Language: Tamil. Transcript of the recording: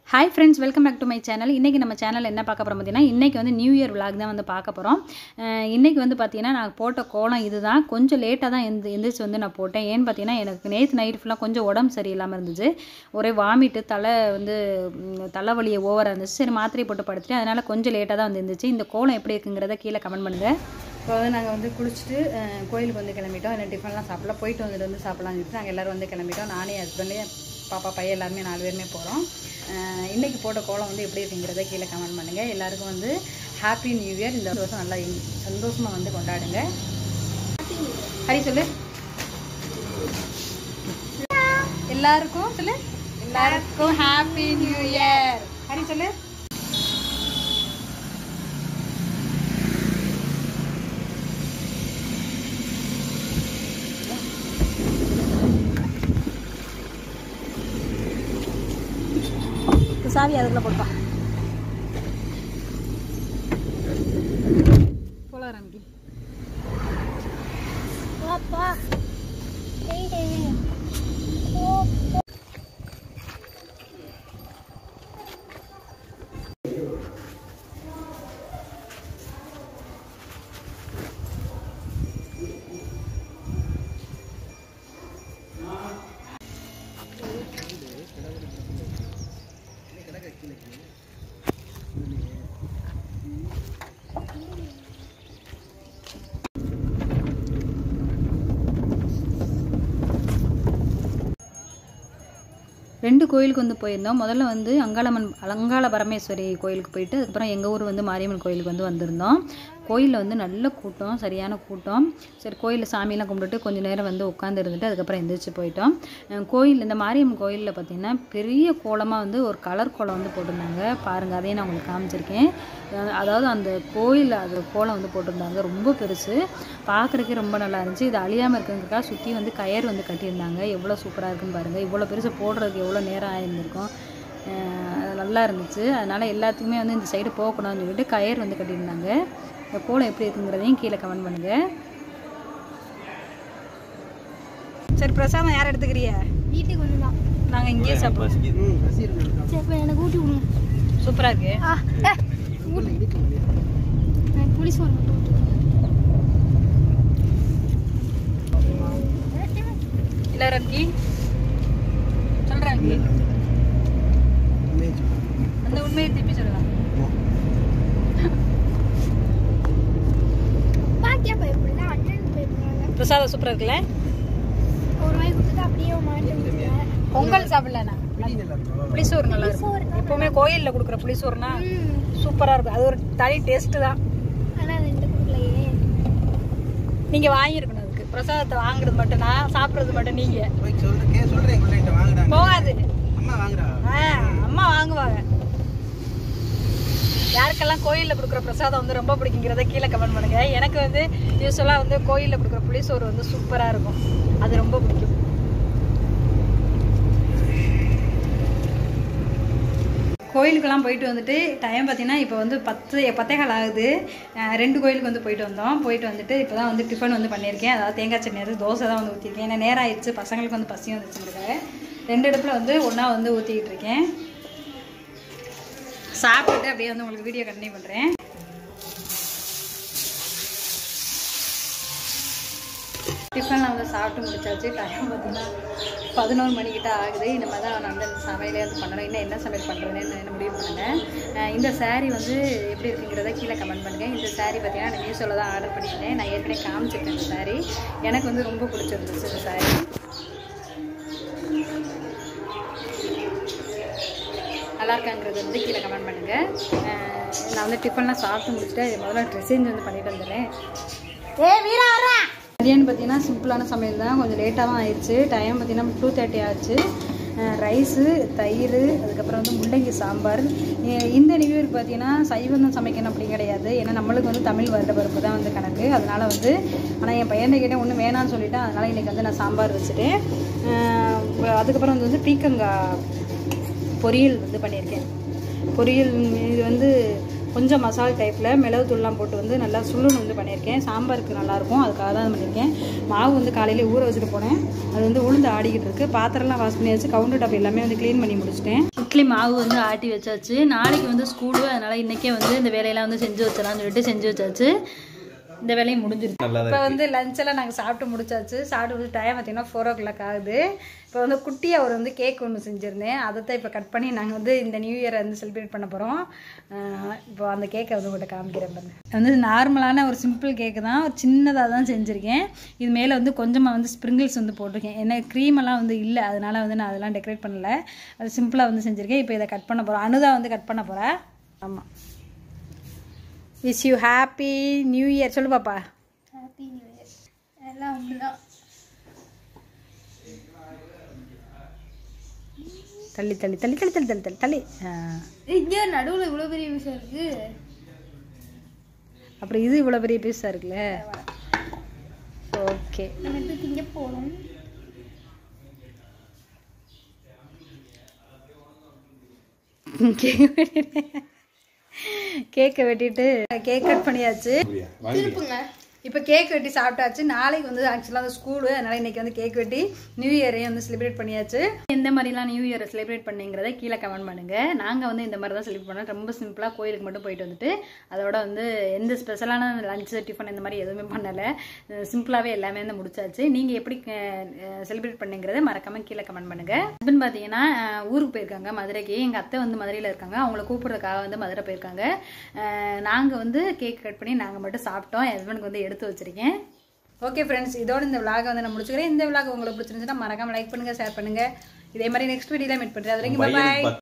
Hi friends welcome back to my channel இன்றைக்கி நம்ம சேனல் என்ன பார்க்க போகிறோம் பார்த்தீங்கன்னா இன்றைக்கி வந்து நியூ இயர் விலாக் தான் வந்து பார்க்க போகிறோம் இன்றைக்கி வந்து பார்த்தீங்கன்னா நான் போட்ட கோலம் இதுதான் கொஞ்சம் லேட்டாக தான் எந்த எந்திரிச்சு வந்து நான் போட்டேன் ஏன்னு பார்த்தீங்கன்னா எனக்கு நேற்று நைட் ஃபுல்லாக கொஞ்சம் உடம்பு சரியில்லாமல் இருந்துச்சு ஒரே வாமிட்டு தலை வந்து ம், தலைவலியை ஓவராக இருந்துச்சு சரி மாத்திரை போட்டு படுத்துட்டு அதனால் கொஞ்சம் லேட்டாக தான் வந்து இருந்துச்சு இந்த கோலம் எப்படி இருக்குங்கிறத கீழே கமெண்ட் பண்ணுங்கள் இப்போ வந்து நாங்கள் வந்து குளிச்சுட்டு அஹ், கோயிலுக்கு வந்து கிளம்பிட்டோம் என்ன டிஃபன்லாம் சாப்பிடலாம் போயிட்டு வந்துட்டு வந்து சாப்பிடலாம்னு சொல்லிட்டு நாங்கள் எல்லோரும் வந்து கிளம்பிட்டோம் நானே ஹஸ்பண்டு பாப்பா பையன் எல்லாருமே நாலு பேருமே போகிறோம் இன்றைக்கி போட்ட கோலம் வந்து எப்படி இருக்குங்கிறத கீழே கமெண்ட் பண்ணுங்கள் எல்லாருக்கும் வந்து ஹாப்பி நியூ இயர் இந்த வருஷம் நல்லா சந்தோஷமாக வந்து கொண்டாடுங்க ஹரி சொல்லு எல்லாருக்கும் சொல்லு எல்லாருக்கும் ஹாப்பி நியூ இயர் ஹரி சொல்லு சாவி அதுக்குள்ள போட்டான் போல ரங்கி ரெண்டு கோயிலுக்கு வந்து போயிருந்தோம் முதல்ல வந்து அங்காளம்மன் அலங்காள பரமேஸ்வரி கோயிலுக்கு போயிட்டு அதுக்கப்புறம் எங்கள் ஊர் வந்து மாரியம்மன் கோயிலுக்கு வந்து வந்திருந்தோம் கோயிலில் வந்து நல்ல கூட்டம் சரியான கூட்டம் சரி கோயிலில் சாமியெல்லாம் கும்பிட்டுட்டு கொஞ்சம் நேரம் வந்து உட்காந்து இருந்துட்டு அதுக்கப்புறம் எந்திரிச்சு போயிட்டோம் அஹ் கோயில் இந்த மாரியம்மன் கோயிலில் பார்த்தீங்கன்னா பெரிய கோலமாக வந்து ஒரு கலர் கோலம் வந்து போட்டிருந்தாங்க பாருங்கள் அதையும் நான் உங்களுக்கு காமிச்சிருக்கேன் அஹ் அதாவது அந்த கோயில் அது கோலம் வந்து போட்டிருந்தாங்க ரொம்ப பெருசு பார்க்குறதுக்கே ரொம்ப நல்லா இருந்துச்சு இது அழியாமல் இருக்கிறதுக்காக சுற்றி வந்து கயர் வந்து கட்டியிருந்தாங்க எவ்வளோ சூப்பராக இருக்குன்னு பாருங்கள் இவ்வளோ பெருசு போடுறதுக்கு எவ்வளோ நேரம் ஆயிருந்திருக்கும் அஹ் அது நல்லா இருந்துச்சு அதனால் எல்லாத்துக்குமே வந்து இந்த சைடு போகக்கூடாதுன்னு சொல்லிட்டு கயர் வந்து கட்டியிருந்தாங்க இந்த கோலம் எப்படி இருக்குங்கிறதையும் கீழே கமெண்ட் பண்ணுங்கள் சரி பிரசாதம் யார் எடுத்துக்கிறிய வீட்டுக்கு வந்து தான் நாங்கள் இங்கேயே சாப்பிடுவோம் சரி இப்போ எனக்கு ஊட்டி விடுங்க சூப்பராக இருக்கு ஆ ஏ, ஊட்டு எனக்கு புளி சோறு மட்டும் ஊட்டு. இல்லை ரக்கி சொல்கிறாங்க அந்த உண்மையை திருப்பி சொல்லலாம் பாக்கியா பயப்படல அண்ணன் பயப்படுறாங்க பிரசாதம் சூப்பராக இருக்குல்ல ஒரு வாய் கொடுத்துட்டு அப்படியே மாட்டு விட்டுட்டேன். பொங்கல் சாப்பிடலண்ணா புளிசோறு நல்லா இருக்கும் புளிசோறு தான் எப்பவுமே கோயிலில் கொடுக்குற புளிசோறுனா ம், சூப்பராக இருக்கும் அது ஒரு தனி டேஸ்ட்டு தான் ஆனா ரெண்டு கொடுக்கலையே நீங்கள் வாங்கியிருக்கணும் அதுக்கு பிரசாதத்தை வாங்குறது மட்டும் நான் சாப்பிட்றது மட்டும் நீங்கள் போய் சொல்றேன் கே சொல்றேன் பிள்ளைகிட்ட வாங்குறாங்க போகாது அம்மா வாங்குறா ஆ அம்மா வாங்குவாங்க யாருக்கெல்லாம் கோயிலில் கொடுக்குற பிரசாதம் வந்து ரொம்ப பிடிக்குங்கிறத கீழே கமெண்ட் பண்ணுங்க எனக்கு வந்து யூஸ்வலாக வந்து கோயிலில் கொடுக்குற புளிசோறு வந்து சூப்பராக இருக்கும் அது ரொம்ப பிடிக்கும் கோயிலுக்கெல்லாம் போயிட்டு வந்துட்டு டைம் பார்த்தீங்கன்னா இப்போ வந்து பத்து பத்தே கால் ஆகுது அஹ் ரெண்டு கோயிலுக்கு வந்து போயிட்டு வந்தோம் போயிட்டு வந்துட்டு இப்போ தான் வந்து டிஃபன் வந்து பண்ணியிருக்கேன் அதாவது தேங்காய் சட்னி அது தோசை தான் வந்து ஊற்றிருக்கேன் ஏன்னா நேரம் ஆயிடுச்சு பசங்களுக்கு வந்து பசியும் வந்துச்சுங்கிறதுக்காக ரெண்டு இடத்துல வந்து ஒன்றா வந்து ஊற்றிக்கிட்டு இருக்கேன் சாப்பிட்டுட்டு அப்படியே வந்து உங்களுக்கு வீடியோ கண்டினியூ பண்ணுறேன் டிஃபன்லாம் வந்து சாப்பிட்டு முடிச்சாச்சு டைம் பார்த்தீங்கன்னா பதினோரு மணிக்கிட்ட ஆகுது இந்த மாதிரி தான் நான் வந்து அந்த சமையலே வந்து பண்ணணும் இன்னும் என்ன சமையல் பண்ணுறதுன்னு என்ன முடிவு பண்ணுங்கள் அஹ் இந்த saree வந்து எப்படி இருக்குங்கிறத கீழே கமெண்ட் பண்ணுங்கள் இந்த saree பார்த்தீங்கன்னா நான் மீஷோவில் தான் ஆர்டர் பண்ணியிருந்தேன் நான் ஏற்கனவே காமிச்சிருக்கேன் இந்த saree எனக்கு வந்து ரொம்ப பிடிச்சிருந்துச்சு இந்த saree நல்லா இருக்காங்கிறது வந்து கீழே கமெண்ட் பண்ணுங்கள் நான் வந்து டிஃபன்லாம் சாப்பிட்டு முடிச்சுட்டு முதல்ல ட்ரெஸ் சேஞ்ச் வந்து பண்ணிட்டு வந்துடுறேன் ஏ வீரா வரேன் மதியானம் பார்த்தீங்கன்னா சிம்பிளான சமையல் தான் கொஞ்சம் லேட்டாக தான் ஆயிடுச்சு டைம் பார்த்தீங்கன்னா டூ தேர்ட்டி ஆச்சு ரைஸு தயிர் அதுக்கப்புறம் வந்து முள்ளங்கி சாம்பார் இ- இந்த நியூ இயர் பார்த்தீங்கன்னா சைவம் தான் சமைக்கணும் அப்படி கிடையாது ஏன்னா நம்மளுக்கு வந்து தமிழ் வருட பருப்பு தான் வந்து கணக்கு அதனால் வந்து ஆனால் என் பையனை கிட்டே ஒன்றும் வேணாம்னு சொல்லிட்டேன் அதனால் இன்றைக்கி வந்து நான் சாம்பார் வச்சுட்டேன் அஹ் அதுக்கப்புறம் வந்து வந்து பீக்கங்காய் பொரியல் வந்து பண்ணியிருக்கேன் பொரியல் இது வந்து கொஞ்சம் மசாலா டைப்பில் மிளகு தூள்லாம் போட்டு வந்து நல்லா சுள்ளுன்னு வந்து பண்ணியிருக்கேன் சாம்பாருக்கு நல்லாயிருக்கும் அதுக்காக தான் பண்ணியிருக்கேன் மாவு வந்து காலையில ஊற வச்சுட்டு போனேன் அது வந்து உளுந்து ஆடிக்கிட்டு இருக்கு பாத்திரம்லாம் வாஷ் பண்ணியாச்சு கவுண்டர் டாப் எல்லாமே வந்து க்ளீன் பண்ணி முடிச்சிட்டேன் இட்லி மாவு வந்து ஆட்டி வச்சாச்சு நாளைக்கு வந்து ஸ்கூலு அதனால் இன்றைக்கே வந்து இந்த வேலையெல்லாம் வந்து செஞ்சு வச்சிடலாம்னு சொல்லிட்டு செஞ்சு வச்சாச்சு இந்த வேலையும் முடிஞ்சிருச்சு இப்போ வந்து லஞ்ச் எல்லாம் நாங்கள் சாப்பிட்டு முடிச்சாச்சு சாப்பிட்டு முடிச்சு டைம் பார்த்தீங்கன்னா ஃபோர் ஓ கிளாக் ஆகுது இப்போ வந்து குட்டியாக ஒரு வந்து கேக் ஒன்று செஞ்சுருந்தேன் அதை தான் இப்போ கட் பண்ணி நாங்கள் வந்து இந்த நியூ இயரை வந்து செலிப்ரேட் பண்ண போகிறோம் இப்போ அந்த கேக்கை வந்து உங்கள்கிட்ட காமிக்கிறேன் பாருங்க வந்து நார்மலான ஒரு சிம்பிள் கேக்கு தான் ஒரு சின்னதாக தான் செஞ்சுருக்கேன் இது மேலே வந்து கொஞ்சமாக வந்து ஸ்ப்ரிங்கிள்ஸ் வந்து போட்டிருக்கேன் ஏன்னா க்ரீம் எல்லாம் வந்து இல்லை அதனால வந்து நான் அதெல்லாம் டெக்கரேட் பண்ணல அது சிம்பிளாக வந்து செஞ்சுருக்கேன் இப்போ இதை கட் பண்ண போகிறோம் அனுதா வந்து கட் பண்ண போகிறேன் ஆமாம் wish you happy new year சொல்லு பாப்பா ஹாப்பி நியூ இயர் எல்லாம் ஒண்ணுதான் தள்ளி தள்ளி தள்ளி தள்ளி தள்ளி தள்ளி தள்ளி தள்ளி ஆ. இங்கே நடுவுல இவ்வளவு பெரிய விஷயம் இருக்கு அப்புறம் இது இவ்வளோ பெரிய பீஸாக இருக்குல்ல ஓகே நம்ம எடுத்து திங்க போறோம் கேக்கை வெட்டிட்டு கேக் கட் பண்ணியாச்சு திருப்புங்க இப்போ கேக் வெட்டி சாப்பிட்டாச்சு நாளைக்கு வந்து ஆக்சுவலாக வந்து ஸ்கூலு அதனால் இன்னைக்கு வந்து கேக் வெட்டி நியூ இயரையும் வந்து செலிப்ரேட் பண்ணியாச்சு எந்த மாதிரிலாம் நியூ இயரை செலிப்ரேட் பண்ணீங்கிறத கீழே கமெண்ட் பண்ணுங்கள் நாங்கள் வந்து இந்த மாதிரி தான் செலிப்ரேட் பண்ணோம் ரொம்ப சிம்பிளாக கோயிலுக்கு மட்டும் போயிட்டு வந்துட்டு அதோட வந்து எந்த ஸ்பெஷலான லஞ்ச் டிஃபன் இந்த மாதிரி எதுவுமே பண்ணலை சிம்பிளாகவே எல்லாமே வந்து முடிச்சாச்சு நீங்கள் எப்படி செலிப்ரேட் பண்ணீங்கிறத மறக்காம கீழே கமெண்ட் பண்ணுங்கள் ஹஸ்பண்ட் பார்த்தீங்கன்னா அஹ், ஊருக்கு போயிருக்காங்க மதுரைக்கு எங்கள் அத்தை வந்து மதுரையில் இருக்காங்க அவங்கள கூப்பிட்றதுக்காக வந்து மதுரை போயிருக்காங்க நாங்கள் வந்து கேக் கட் பண்ணி நாங்கள் மட்டும் சாப்பிட்டோம் என் ஹஸ்பண்டுக்கு வந்து எடுத்து வச்சிருக்கேன் ஓகே ஃப்ரெண்ட்ஸ் இதோட இந்த விலாக வந்து நான் முடிச்சுக்கிறேன் இந்த விலாக் உங்களுக்கு பிடிச்சிருந்துச்சுன்னா மறக்காம லைக் பண்ணுங்க ஷேர் பண்ணுங்க இதே மாதிரி நெக்ஸ்ட் வீடியோல மீட் பண்ணுறேன் அது வரைக்கும் பாய்